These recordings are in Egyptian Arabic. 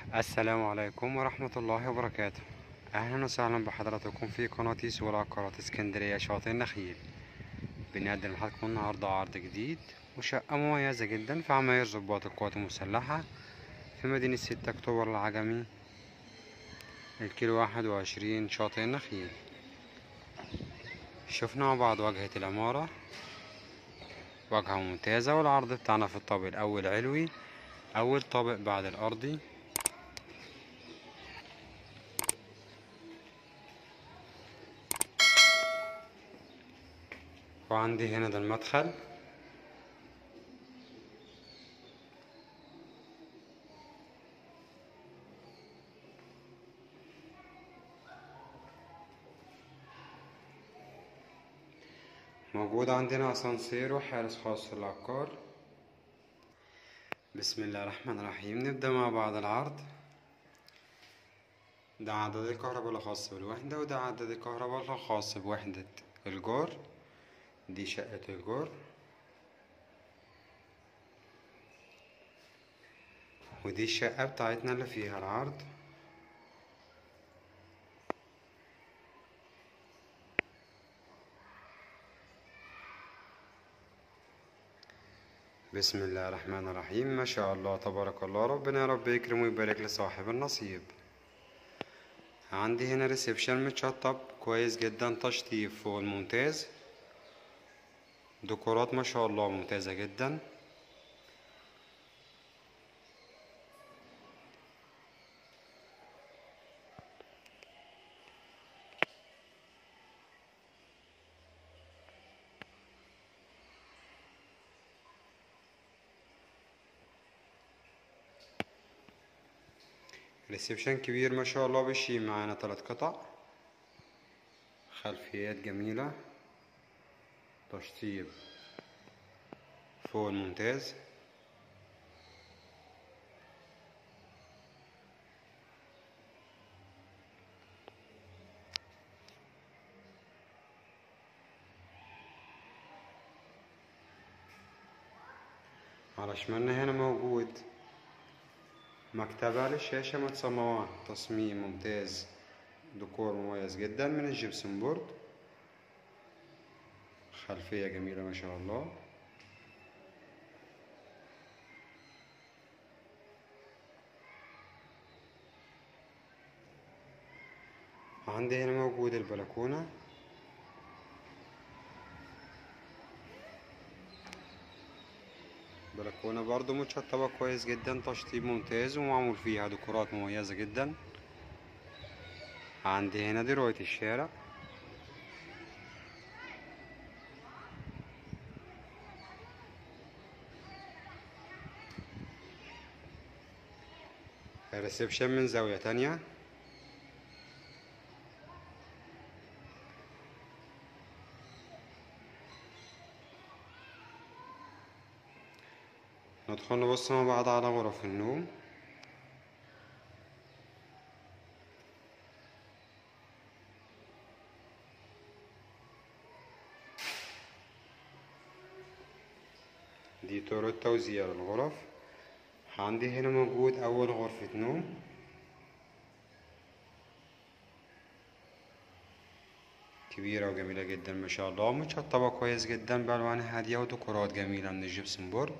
السلام عليكم ورحمة الله وبركاته أهلا وسهلا بحضراتكم في قناة سوق العقارات اسكندرية شاطئ النخيل بنقدم لحضراتكم النهاردة عرض جديد وشقة مميزة جدا في عماير ضباط القوات المسلحة في مدينة ستة أكتوبر العجمي الكيلو واحد وعشرين شاطئ النخيل شفنا مع بعض واجهة العمارة واجهة ممتازة والعرض بتاعنا في الطابق الأول علوي أول طابق بعد الأرضي وعندي هنا ده المدخل موجود عندنا اسانسير وحارس خاص للعقار بسم الله الرحمن الرحيم نبدأ مع بعض العرض ده عدد الكهرباء الخاص بالوحدة وده عدد الكهرباء الخاص بوحدة الجار دي شقة الجار ودي الشقة بتاعتنا اللي فيها العرض بسم الله الرحمن الرحيم ما شاء الله تبارك الله ربنا يا رب يكرم ويبارك لصاحب النصيب عندي هنا ريسبشن متشطب كويس جدا تشطيب فوق الممتاز ديكورات ما شاء الله ممتازة جدا ريسبشن كبير ما شاء الله بيشيل معانا ثلاث قطع خلفيات جميلة تشطيب فوق الممتاز على شمالنا هنا موجود مكتبة للشاشة متصممة تصميم ممتاز ديكور مميز جدا من الجبسن بورد خلفية جميلة ما شاء الله عندي هنا موجود البلكونة بلكونة برضو متشطبة كويس جدا تشطيب ممتاز ومعمول فيها ديكورات مميزة جدا عندي هنا دي رؤية الشارع الريسبشن من زاوية تانية ندخل نبص مع بعض على غرف النوم دي طرق توزيع الغرف عندي هنا موجود أول غرفة نوم كبيرة وجميلة جدا ما شاء الله متشطبة كويس جدا بألوان هادية وديكورات جميلة من الجبسن بورد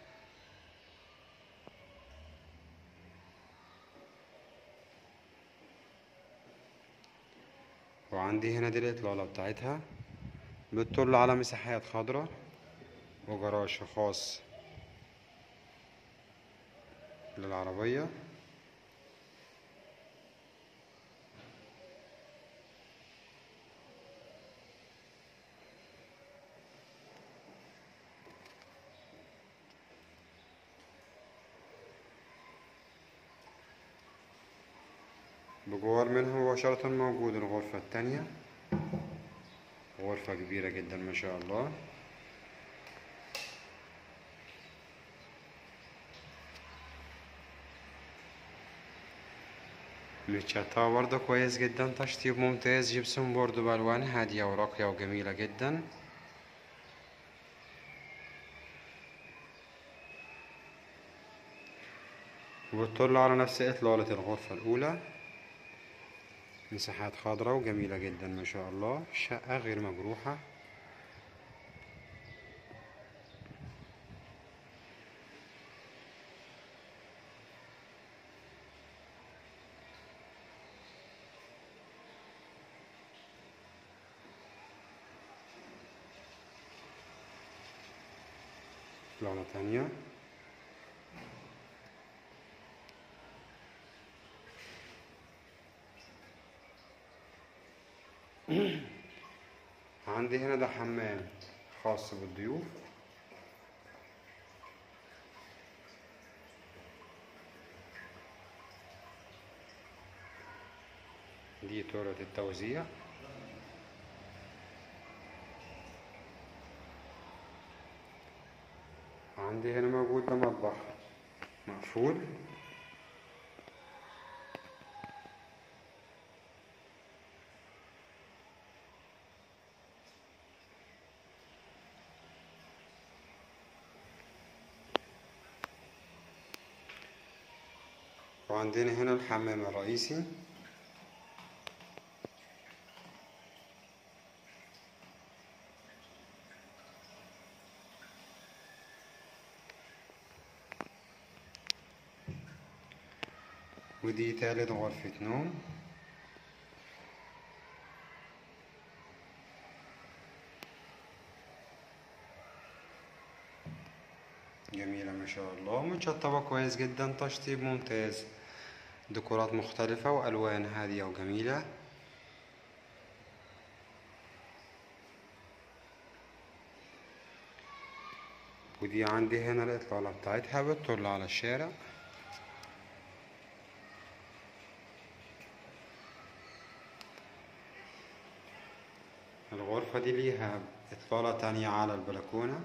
وعندي هنا دي الإطلالة بتاعتها بتطل على مساحات خضراء وجراج خاص للعربية بجوار منها مباشرة موجود الغرفة التانية غرفة كبيرة جدا ما شاء الله متشطبة برضه كويس جدا تشطيب ممتاز جبسون بورد بألوان هادية وراقية وجميلة جدا وبتطل على نفس إطلالة الغرفة الأولى مساحات خضراء وجميلة جدا ما شاء الله شقة غير مجروحة لونة تانية عندي هنا ده حمام خاص بالضيوف دي طرقة التوزيع عندي هنا موجود ده مطبخ مقفول وعندنا هنا الحمام الرئيسي ودي تالت غرفة نوم جميلة ما شاء الله متشطبة كويس جدا تشطيب ممتاز ديكورات مختلفة وألوان هادية وجميلة ودي عندي هنا الإطلالة بتاعتها بتطل على الشارع الغرفة دي ليها إطلالة تانية على البلكونة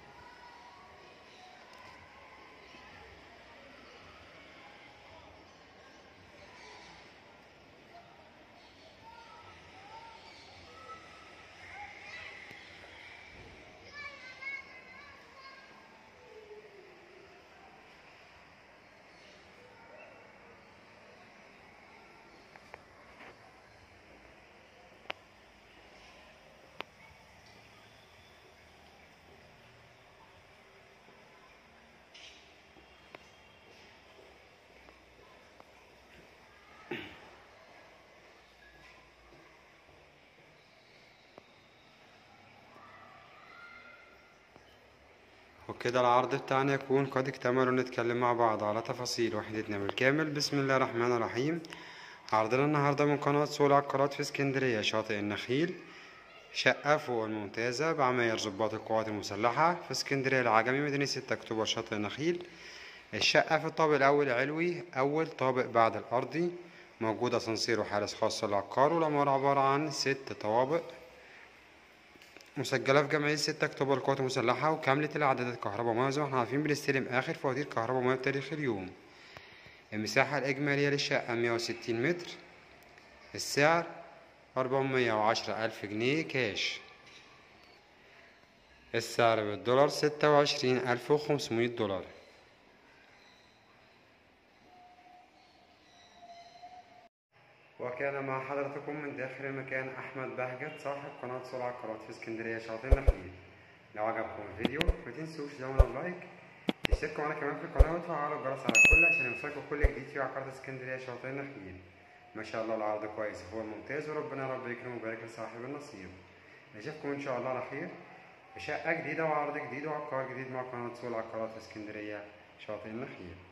وكده العرض بتاعنا يكون قد اكتمل ونتكلم مع بعض على تفاصيل وحدتنا بالكامل بسم الله الرحمن الرحيم عرضنا النهاردة من قناة سوق العقارات في اسكندرية شاطئ النخيل شقة فوق الممتازة بعماير ضباط القوات المسلحة في اسكندرية العجمي مدينة ستة أكتوبر شاطئ النخيل الشقة في الطابق الأول علوي أول طابق بعد الأرضي موجود أسانسير وحارس خاص للعقار والعمارة عبارة عن ست طوابق مسجلة في جمعية ستة أكتوبر القوات المسلحة وكاملة الإعدادات كهرباء ومياه زي ما احنا عارفين بنستلم آخر فواتير كهرباء ومياه بتاريخ اليوم المساحة الإجمالية للشقة مية وستين متر السعر أربعمية وعشرة ألف جنيه كاش السعر بالدولار ستة وعشرين ألف وخمسمية دولار وكان مع حضرتكم من داخل المكان أحمد بهجت صاحب قناة سرعة عقارات في اسكندرية شاطئ النخيل لو عجبكم الفيديو متنسوش تعملوا لايك تشتركوا معانا كمان في القناة وتفعلوا الجرس على الكل عشان يوصلكوا كل جديد في عقارات اسكندرية شاطئ النخيل ما شاء الله العرض كويس هو الممتاز وربنا يا رب يكرم ويبارك لصاحب النصيب نشوفكم إن شاء الله على خير بشقة جديدة وعرض جديد وعقار جديد مع قناة سوق العقارات في اسكندرية شاطئ النخيل